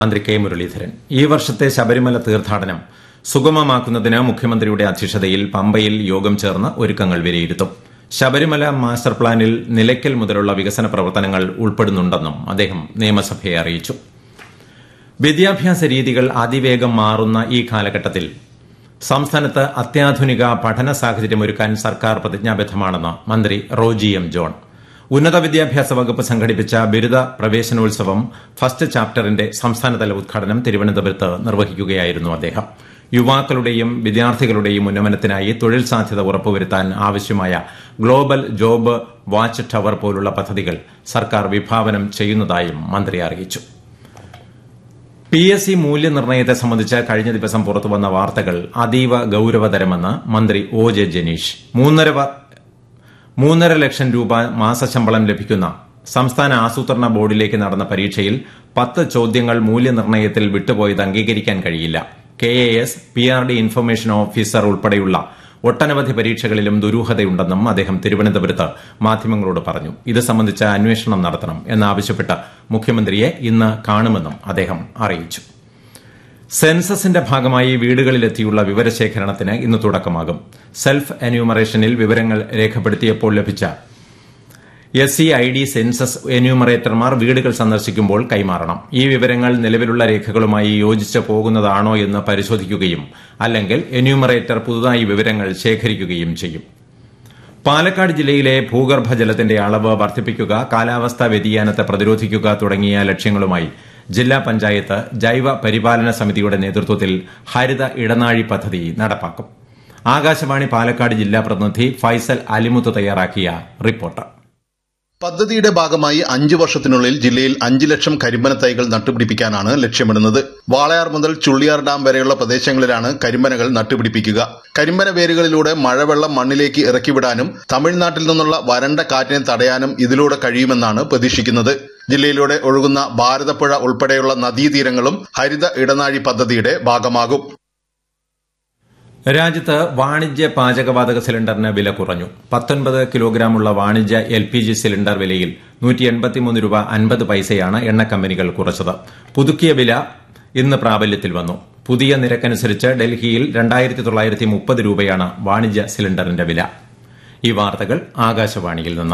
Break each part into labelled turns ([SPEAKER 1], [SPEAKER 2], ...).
[SPEAKER 1] മന്ത്രി കെ മുരളീധരൻ ഈ വർഷത്തെ ശബരിമല തീർത്ഥാടനം സുഗമമാക്കുന്നതിന് മുഖ്യമന്ത്രിയുടെ അധ്യക്ഷതയിൽ പമ്പയിൽ യോഗം ചേർന്ന് ഒരുക്കങ്ങൾ വിലയിരുത്തും ശബരിമല മാസ്റ്റർ പ്ലാനിൽ നിലയ്ക്കൽ മുതലുള്ള വികസന പ്രവർത്തനങ്ങൾ ഉൾപ്പെടുന്നുണ്ടെന്നും അദ്ദേഹം നിയമസഭയെ അറിയിച്ചു വിദ്യാഭ്യാസ രീതികൾ അതിവേഗം മാറുന്ന ഈ കാലഘട്ടത്തിൽ സംസ്ഥാനത്ത് അത്യാധുനിക പഠന സാഹചര്യമൊരുക്കാൻ സർക്കാർ പ്രതിജ്ഞാബദ്ധമാണെന്ന് മന്ത്രി റോജി എം ജോൺ ഉന്നത വിദ്യാഭ്യാസ വകുപ്പ് സംഘടിപ്പിച്ച ബിരുദ പ്രവേശനോത്സവം ഫസ്റ്റ് ചാപ്റ്ററിന്റെ സംസ്ഥാനതല ഉദ്ഘാടനം തിരുവനന്തപുരത്ത് നിർവഹിക്കുകയായിരുന്നു അദ്ദേഹം യുവാക്കളുടെയും വിദ്യാർത്ഥികളുടെയും ഉന്നമനത്തിനായി തൊഴിൽ സാധ്യത ഉറപ്പുവരുത്താൻ ആവശ്യമായ ഗ്ലോബൽ ജോബ് വാച്ച് ടവർ പോലുള്ള പദ്ധതികൾ സർക്കാർ വിഭാവനം ചെയ്യുന്നതായും മന്ത്രി അറിയിച്ചു പി എസ് സി മൂല്യനിർണ്ണയത്തെ സംബന്ധിച്ച് കഴിഞ്ഞ ദിവസം പുറത്തുവന്ന വാർത്തകൾ അതീവ ഗൌരവതരമെന്ന് മന്ത്രി ഒ ജെ ജനീഷ് മൂന്നര ലക്ഷം രൂപ മാസശമ്പളം ലഭിക്കുന്ന സംസ്ഥാന ആസൂത്രണ ബോർഡിലേക്ക് നടന്ന പരീക്ഷയിൽ പത്ത് ചോദ്യങ്ങൾ മൂല്യനിർണ്ണയത്തിൽ വിട്ടുപോയത് അംഗീകരിക്കാൻ കഴിയില്ല K A S P R D information officer ഉൾപ്പെടെയുള്ള ഒട്ടനവധി പരീക്ഷകളിലും ദുരൂഹതയുണ്ടെന്നും അദ്ദേഹം തിരുവനന്തപുരത്ത് മാധ്യമങ്ങളോട് പറഞ്ഞു ഇത് സംബന്ധിച്ച അന്വേഷണം നടത്തണം എന്നാവശ്യപ്പെട്ട് മുഖ്യമന്ത്രിയെ ഇന്ന് കാണുമെന്നും അദ്ദേഹം അറിയിച്ചു സെൻസസിന്റെ ഭാഗമായി വീടുകളിലെത്തിയുള്ള വിവരശേഖരണത്തിന് ഇന്ന് തുടക്കമാകും സെൽഫ് എന്യൂമറേഷനിൽ വിവരങ്ങൾ രേഖപ്പെടുത്തിയപ്പോൾ ലഭിച്ച S C I D census എന്യൂമറേറ്റർമാർ വീടുകൾ സന്ദർശിക്കുമ്പോൾ കൈമാറണം ഈ വിവരങ്ങൾ നിലവിലുള്ള രേഖകളുമായി യോജിച്ച് പോകുന്നതാണോ എന്ന് പരിശോധിക്കുകയും അല്ലെങ്കിൽ എന്യൂമറേറ്റർ പുതുതായി വിവരങ്ങൾ ശേഖരിക്കുകയും ചെയ്യും പാലക്കാട് ജില്ലയിലെ ഭൂഗർഭജലത്തിന്റെ അളവ് വർദ്ധിപ്പിക്കുക കാലാവസ്ഥാ വ്യതിയാനത്തെ പ്രതിരോധിക്കുക തുടങ്ങിയ ലക്ഷ്യങ്ങളുമായി ജില്ലാ പഞ്ചായത്ത് ജൈവ പരിപാലന സമിതിയുടെ നേതൃത്വത്തിൽ ഹരിത ഇടനാഴി പദ്ധതി നടപ്പാക്കും ആകാശവാണി പാലക്കാട് ജില്ലാ പ്രതിനിധി ഫൈസൽ അലിമുത്ത് തയ്യാറാക്കിയ റിപ്പോർട്ട്
[SPEAKER 2] പദ്ധതിയുടെ ഭാഗമായി അഞ്ചു വർഷത്തിനുള്ളിൽ ജില്ലയിൽ അഞ്ചു ലക്ഷം കരിമ്പന തൈകൾ നട്ടുപിടിപ്പിക്കാനാണ് ലക്ഷ്യമിടുന്നത് വാളയാർ മുതൽ ചുള്ളിയാർ ഡാം വരെയുള്ള പ്രദേശങ്ങളിലാണ് കരിമ്പനകൾ നട്ടുപിടിപ്പിക്കുക കരിമ്പന വേരുകളിലൂടെ മഴവെള്ളം മണ്ണിലേക്ക് ഇറക്കിവിടാനും തമിഴ്നാട്ടിൽ നിന്നുള്ള വരണ്ട കാറ്റിനെ തടയാനും ഇതിലൂടെ കഴിയുമെന്നാണ് പ്രതീക്ഷിക്കുന്നത് ജില്ലയിലൂടെ ഒഴുകുന്ന ഭാരതപ്പുഴ ഉൾപ്പെടെയുള്ള നദീതീരങ്ങളും ഹരിത ഇടനാഴി പദ്ധതിയുടെ ഭാഗമാകും
[SPEAKER 1] രാജ്യത്ത് വാണിജ്യ പാചകവാതക സിലിണ്ടറിന് വില കുറഞ്ഞു പത്തൊൻപത് കിലോഗ്രാമുള്ള വാണിജ്യ എൽ പി ജി സിലിണ്ടർ വിലയിൽ നൂറ്റി എൺപത്തിമൂന്ന് രൂപ അൻപത് പൈസയാണ് എണ്ണ കമ്പനികൾ കുറച്ചത് പുതുക്കിയ വില ഇന്ന് പ്രാബല്യത്തിൽ വന്നു പുതിയ നിരക്കനുസരിച്ച് ഡൽഹിയിൽ രണ്ടായിരത്തി തൊള്ളായിരത്തി മുപ്പത് രൂപയാണ് വാണിജ്യ സിലിണ്ടറിന്റെ വില ഈ വാർത്തകൾ ആകാശവാണിയിൽ നിന്ന്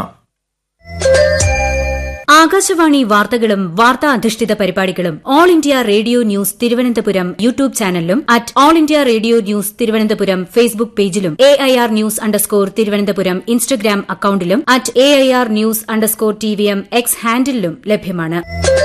[SPEAKER 3] ആകാശവാണി വാർത്തകളും വാർത്താ അധിഷ്ഠിത പരിപാടികളും all India radio news Thiruvananthapuram YouTube ചാനലിലും at all India radio news Thiruvananthapuram Facebook പേജിലും A I R news underscore Thiruvananthapuram Instagram അക്കൌണ്ടിലും at A I R news underscore T V M X ഹാൻഡിലും ലഭ്യമാണ്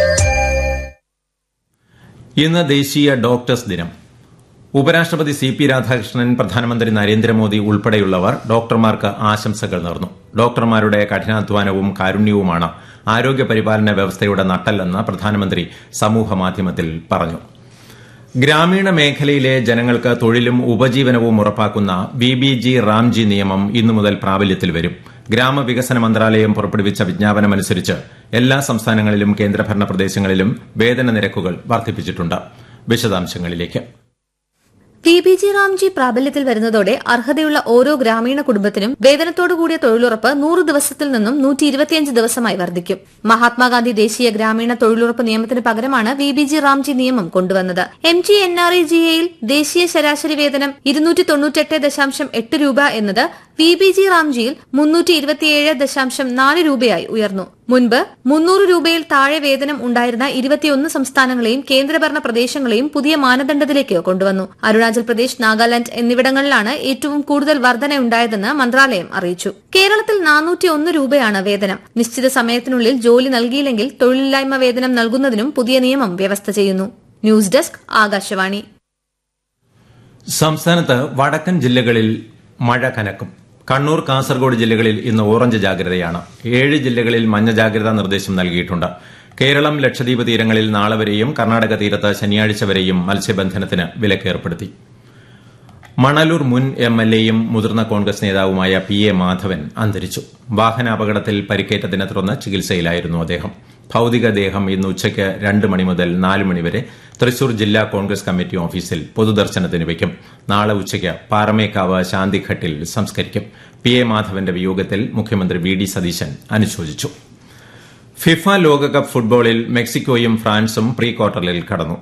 [SPEAKER 1] ഇന്ന് ദേശീയ ഡോക്ടേഴ്സ് ദിനം ഉപരാഷ്ട്രപതി സി പി രാധാകൃഷ്ണൻ പ്രധാനമന്ത്രി നരേന്ദ്രമോദി ഉൾപ്പെടെയുള്ളവർ ഡോക്ടർമാർക്ക് ആശംസകൾ നേർന്നു ഡോക്ടർമാരുടെ കഠിനാധ്വാനവും കാരുണ്യവുമാണ് ആരോഗ്യ പരിപാലന വ്യവസ്ഥയുടെ നട്ടെല്ലെന്ന് പ്രധാനമന്ത്രി സമൂഹമാധ്യമത്തിൽ പറഞ്ഞു ഗ്രാമീണ മേഖലയിലെ ജനങ്ങൾക്ക് തൊഴിലും ഉപജീവനവും ഉറപ്പാക്കുന്ന വി ബി ജി റാംജി നിയമം ഇന്നു മുതൽ പ്രാബല്യത്തിൽ വരും ഗ്രാമവികസന മന്ത്രാലയം പുറപ്പെടുവിച്ച വിജ്ഞാപനമനുസരിച്ച് എല്ലാ സംസ്ഥാനങ്ങളിലും കേന്ദ്രഭരണ പ്രദേശങ്ങളിലും വേതന നിരക്കുകൾ വർദ്ധിപ്പിച്ചിട്ടുണ്ട് വിശദാംശങ്ങളിലേക്ക്
[SPEAKER 4] പി ബി ജി റാംജി പ്രാബല്യത്തിൽ വരുന്നതോടെ അർഹതയുള്ള ഓരോ ഗ്രാമീണ കുടുംബത്തിനും വേതനത്തോടുകൂടിയ തൊഴിലുറപ്പ് നൂറ് ദിവസത്തിൽ നിന്നും നൂറ്റി ഇരുപത്തിയഞ്ച് ദിവസമായി വർദ്ധിക്കും മഹാത്മാഗാന്ധി ദേശീയ ഗ്രാമീണ തൊഴിലുറപ്പ് നിയമത്തിന് പകരമാണ് വി ബി ജി റാംജി നിയമം കൊണ്ടുവന്നത് M G N R E G എയിൽ ദേശീയ ശരാശരി വേതനം ഇരുന്നൂറ്റി തൊണ്ണൂറ്റെട്ട് ദശാംശം എട്ട് രൂപ എന്നത് വി ബി ജി റാംജിയിൽ മുന്നൂറ്റി ഇരുപത്തിയേഴ് ദശാംശം നാല് രൂപയായി ഉയർന്നു മുൻപ് മുന്നൂറ് രൂപയിൽ താഴെ വേതനം ഉണ്ടായിരുന്ന ഇരുപത്തിയൊന്ന് സംസ്ഥാനങ്ങളെയും കേന്ദ്രഭരണ പ്രദേശങ്ങളെയും പുതിയ മാനദണ്ഡത്തിലേക്ക് കൊണ്ടുവന്നു അരുണാചൽ പ്രദേശ് നാഗാലാന്റ് എന്നിവിടങ്ങളിലാണ് ഏറ്റവും കൂടുതൽ വർധനയുണ്ടായതെന്ന് മന്ത്രാലയം അറിയിച്ചു കേരളത്തിൽ നാനൂറ്റി ഒന്ന് രൂപയാണ് വേതനം നിശ്ചിത സമയത്തിനുള്ളിൽ ജോലി നൽകിയില്ലെങ്കിൽ തൊഴിലില്ലായ്മ വേതനം നൽകുന്നതിനും പുതിയ നിയമം വ്യവസ്ഥ ചെയ്യുന്നു ന്യൂസ് ഡെസ്ക് ആകാശവാണി
[SPEAKER 1] സംസ്ഥാനത്ത് വടക്കൻ ജില്ലകളിൽ മഴ കനക്കും കണ്ണൂർ കാസർഗോഡ് ജില്ലകളിൽ ഇന്ന് ഓറഞ്ച് ജാഗ്രതയാണ് ഏഴ് ജില്ലകളിൽ മഞ്ഞ ജാഗ്രതാ നിർദ്ദേശം നൽകിയിട്ടുണ്ട് കേരളം ലക്ഷദ്വീപ് തീരങ്ങളിൽ നാളെ വരെയും കർണാടക തീരത്ത് ശനിയാഴ്ച വരെയും മത്സ്യബന്ധനത്തിന് വിലക്കേർപ്പെടുത്തി മണലൂർ മുൻ എം എൽ എയും മുതിർന്ന കോൺഗ്രസ് നേതാവുമായ പി എ മാധവൻ അന്തരിച്ചു വാഹനാപകടത്തിൽ പരിക്കേറ്റതിനെ തുടർന്ന് ചികിത്സയിലായിരുന്നു അദ്ദേഹം ഭൌതികദേഹം ഇന്ന് ഉച്ചയ്ക്ക് രണ്ട് മണി മുതൽ നാല് മണിവരെ തൃശൂർ ജില്ലാ കോൺഗ്രസ് കമ്മിറ്റി ഓഫീസിൽ പൊതുദർശനത്തിന് വയ്ക്കും നാളെ ഉച്ചയ്ക്ക് പാറമേക്കാവ് ശാന്തിഘട്ടിൽ സംസ്കരിക്കും പി എ മാധവന്റെ വിയോഗത്തിൽ മുഖ്യമന്ത്രി വി ഡി സതീശൻ അനുശോചിച്ചു ഫിഫ ലോകകപ്പ് ഫുട്ബോളിൽ മെക്സിക്കോയും ഫ്രാൻസും പ്രീ ക്വാർട്ടറിൽ കടന്നു